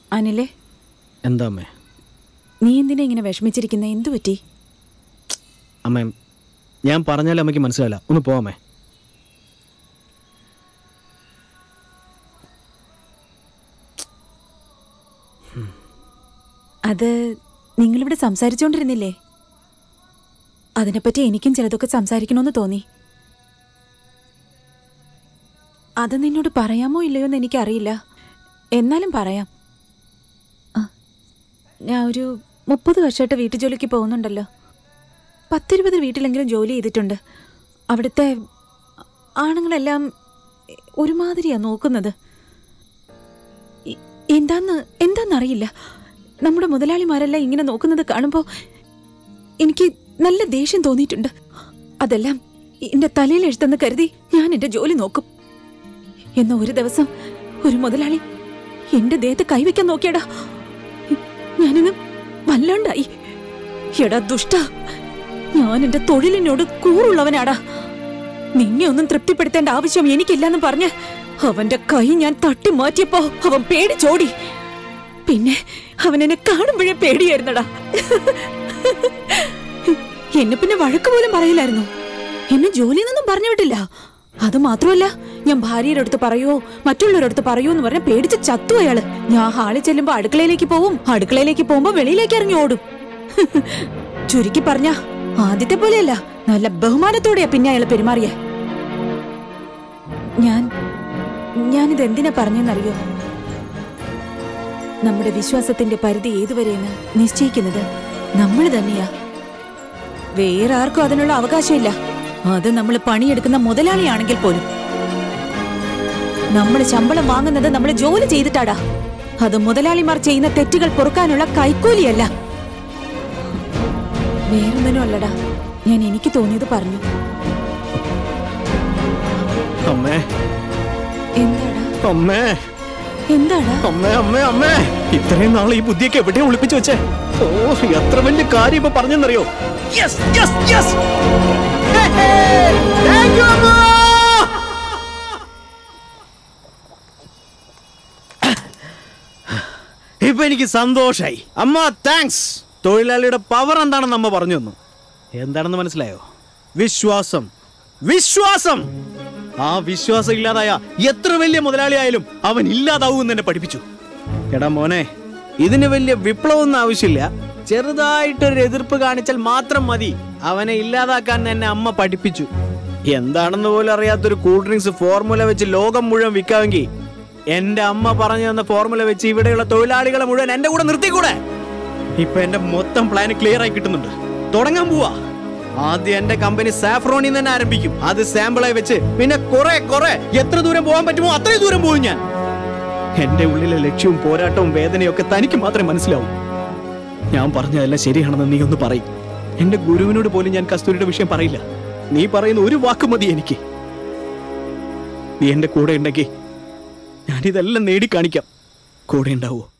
അനിലെ എന്താ അമ്മേ നീ എന്തിനാ ഇങ്ങനെ വിഷമിച്ചിരിക്കുന്ന എന്തു പറ്റി അമ്മേ ഞാൻ പറഞ്ഞാലും അമ്മയ്ക്ക് മനസ്സിലാവില്ല ഒന്ന് പോവാമേ അത് നിങ്ങളിവിടെ സംസാരിച്ചുകൊണ്ടിരുന്നില്ലേ അതിനെപ്പറ്റി എനിക്കും ചിലതൊക്കെ സംസാരിക്കണമെന്ന് തോന്നി അത് നിന്നോട് പറയാമോ ഇല്ലയോ എന്ന് എനിക്കറിയില്ല എന്നാലും പറയാം ആ, ഞാൻ ഒരു മുപ്പത് വർഷമായിട്ട് വീട്ടു ജോലിക്ക് പോകുന്നുണ്ടല്ലോ പത്തിരുപത് വീട്ടിലെങ്കിലും ജോലി ചെയ്തിട്ടുണ്ട് അവിടുത്തെ ആണുങ്ങളെല്ലാം ഒരുമാതിരിയാ നോക്കുന്നത് ഇ- എന്താന്ന് എന്താന്നറിയില്ല നമ്മുടെ മുതലാളിമാരെല്ലാം ഇങ്ങനെ നോക്കുന്നത് കാണുമ്പോൾ എനിക്ക് നല്ല ദേഷ്യം തോന്നിയിട്ടുണ്ട് അതെല്ലാം എന്റെ തലയിൽ എഴുത്തെന്ന് കരുതി ഞാൻ എന്റെ ജോലി നോക്കും എന്ന ഒരു ദിവസം ഒരു മുതലാളി എന്റെ ദേഹത്ത് കൈവയ്ക്കാൻ നോക്കിയടാ ഞാനിന്ന് വല്ലാണ്ടായി എടാ ദുഷ്ട ഞാൻ എന്റെ തൊഴിലിനോട് കൂറുള്ളവനാടാ നിന്നെ ഒന്നും തൃപ്തിപ്പെടുത്തേണ്ട ആവശ്യം എനിക്കില്ലെന്ന് പറഞ്ഞ് അവന്റെ കൈ ഞാൻ തട്ടി മാറ്റിയപ്പോ അവൻ പേടിച്ചോടി പിന്നെ അവൻ എന്നെ കാണുമ്പോഴേ പേടിയായിരുന്നടാ എന്നെ പിന്നെ വഴക്ക് പോലും പറയില്ലായിരുന്നു എന്നെ ജോലിന്നൊന്നും പറഞ്ഞു വിട്ടില്ല അത് മാത്രമല്ല ഞാൻ ഭാര്യയുടെ അടുത്ത് പറയോ മറ്റുള്ളവരുടെ അടുത്ത് പറയോ എന്ന് പറഞ്ഞ പേടിച്ച് ചത്തു അയാള് ഞാൻ ഹാളിൽ ചെല്ലുമ്പോ അടുക്കളയിലേക്ക് പോവും അടുക്കളയിലേക്ക് പോകുമ്പോ വെളിയിലേക്ക് ഇറങ്ങി ഓടും ചുരുക്കി പറഞ്ഞ ആദ്യത്തെ പോലെയല്ല നല്ല ബഹുമാനത്തോടെയാ പിന്നെ അയാൾ പെരുമാറിയേ ഞാൻ ഞാനിത് എന്തിനാ പറഞ്ഞെന്നറിയോ നമ്മുടെ വിശ്വാസത്തിന്റെ പരിധി ഏതുവരെയെന്ന് നിശ്ചയിക്കുന്നത് നമ്മൾ തന്നെയാ വേറെ ആർക്കും അതിനുള്ള അവകാശമില്ല അത് നമ്മൾ പണിയെടുക്കുന്ന മുതലാളിയാണെങ്കിൽ പോലും നമ്മൾ ശമ്പളം വാങ്ങുന്നത് നമ്മൾ ജോലി ചെയ്തിട്ടാടാ അത് മുതലാളിമാർ ചെയ്യുന്ന തെറ്റുകൾ പൊറുക്കാനുള്ള കൈക്കൂലിയല്ല വേറൊന്നിനും അല്ലടാ ഞാൻ എനിക്ക് തോന്നിയത് പറഞ്ഞു അമ്മേ എന്താടാ അമ്മേ എന്താടാ അമ്മേ അമ്മേ അമ്മേ ഇത്രയും നാൾ ഈ ബുദ്ധിയൊക്കെ എവിടെയാ ഒളിപ്പിച്ചു വെച്ചേ ഓ എത്ര വലിയ കാര്യം ഇപ്പൊ പറഞ്ഞെന്നറിയോ യെസ് യെസ് യെസ് ഇപ്പൊ എനിക്ക് സന്തോഷായി അമ്മ താങ്ക്സ് തൊഴിലാളിയുടെ പവർ എന്താണെന്ന് അമ്മ പറഞ്ഞു തന്നു എന്താണെന്ന് മനസ്സിലായോ വിശ്വാസം വിശ്വാസം ആ വിശ്വാസം ഇല്ലാതായ എത്ര വലിയ മുതലാളിയായാലും അവൻ ഇല്ലാതാവും എന്ന് എന്നെ പഠിപ്പിച്ചു എടാ മോനെ ഇതിന് വലിയ വിപ്ലവമൊന്നും ആവശ്യമില്ല ചെറുതായിട്ടൊരു എതിർപ്പ് കാണിച്ചാൽ മാത്രം മതി അവനെ ഇല്ലാതാക്കാൻ എന്നെ അമ്മ പഠിപ്പിച്ചു എന്താണെന്ന് പോലും അറിയാത്തൊരു കൂൾ ഡ്രിങ്ക്സ് ഫോർമുല വെച്ച് ലോകം മുഴുവൻ വിൽക്കാമെങ്കിൽ എന്റെ അമ്മ പറഞ്ഞു തന്ന ഫോർമുല വെച്ച് ഇവിടെയുള്ള തൊഴിലാളികളെ മുഴുവൻ എന്റെ കൂടെ നിർത്തിക്കൂടെ ഇപ്പൊ എന്റെ മൊത്തം പ്ലാൻ ക്ലിയർ ആയി കിട്ടുന്നുണ്ട് തുടങ്ങാൻ പോവാ ആദ്യം എന്റെ കമ്പനി സാഫ്രോണിൽ നിന്ന് തന്നെ ആരംഭിക്കും അത് സാമ്പിളായി വെച്ച് പിന്നെ കുറെ കുറെ എത്ര ദൂരം പോകാൻ പറ്റുമോ അത്രയും ദൂരം പോകും ഞാൻ എന്റെ ഉള്ളിലെ ലക്ഷ്യവും പോരാട്ടവും വേദനയും ഒക്കെ തനിക്ക് മാത്രമേ മനസ്സിലാവൂ ഞാൻ പറഞ്ഞതെല്ലാം ശരിയാണെന്ന് നീ ഒന്ന് പറയും എന്റെ ഗുരുവിനോട് പോലും ഞാൻ കസ്തൂരിയുടെ വിഷയം പറയില്ല നീ പറയുന്ന ഒരു വാക്ക് മതി എനിക്ക് നീ എന്റെ കൂടെ ഉണ്ടെങ്കിൽ ഞാനിതെല്ലാം നേടി കാണിക്കാം കൂടെ ഉണ്ടാവോ